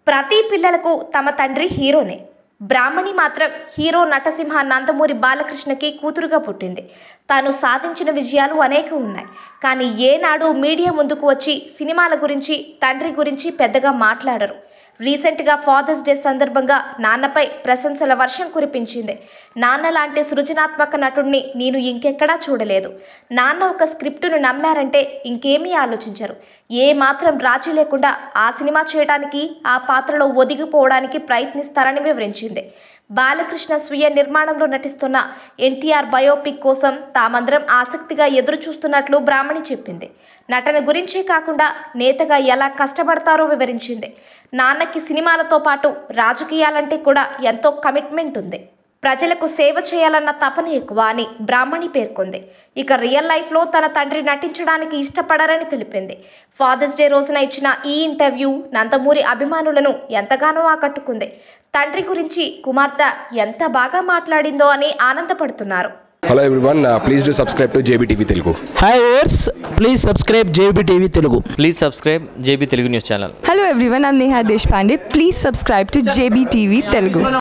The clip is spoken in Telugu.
ప్రతి పిల్లలకు తమ తండ్రి హీరోనే బ్రాహ్మణి మాత్రం హీరో నటసింహ నందమూరి బాలకృష్ణకి కూతురుగా పుట్టింది తాను సాధించిన విజయాలు అనేకం ఉన్నాయి కానీ ఏనాడు మీడియా ముందుకు వచ్చి సినిమాల గురించి తండ్రి గురించి పెద్దగా మాట్లాడరు రీసెంట్గా ఫాదర్స్ డే సందర్భంగా నాన్నపై ప్రశంసల వర్షం కురిపించింది నాన్న లాంటి సృజనాత్మక నటుడిని నేను ఇంకెక్కడా చూడలేదు నాన్న ఒక స్క్రిప్టును నమ్మారంటే ఇంకేమీ ఆలోచించరు ఏ మాత్రం రాజీ లేకుండా ఆ సినిమా చేయడానికి ఆ పాత్రలో ఒదిగిపోవడానికి ప్రయత్నిస్తారని వివరించింది బాలకృష్ణ స్వీయ నిర్మాణంలో నటిస్తున్న ఎన్టీఆర్ బయోపిక్ కోసం తామందరం ఆసక్తిగా ఎదురు చూస్తున్నట్లు బ్రాహ్మణి చెప్పింది నటన గురించే కాకుండా నేతగా ఎలా కష్టపడతారో వివరించింది నాన్నకి సినిమాలతో పాటు రాజకీయాలంటే కూడా ఎంతో కమిట్మెంట్ ఉంది ప్రజలకు సేవ చేయాలన్న తపన ఎక్కువ అని బ్రాహ్మణి పేర్కొంది ఇక రియల్ లైఫ్లో తన తండ్రి నటించడానికి ఇష్టపడరని తెలిపింది ఫాదర్స్ డే రోజున ఇచ్చిన ఈ ఇంటర్వ్యూ నందమూరి అభిమానులను ఎంతగానో ఆకట్టుకుంది తండ్రి గురించి కుమార్తె ఎంత బాగా మాట్లాడిందో అని ఆనందపడుతున్నారు hello everyone please do subscribe to JB TV Telugu hi ఓర్స్ please subscribe JB TV Telugu please subscribe JB Telugu news channel Hello everyone, I'm Neha Deshpande. Please subscribe to JBTV Telugu.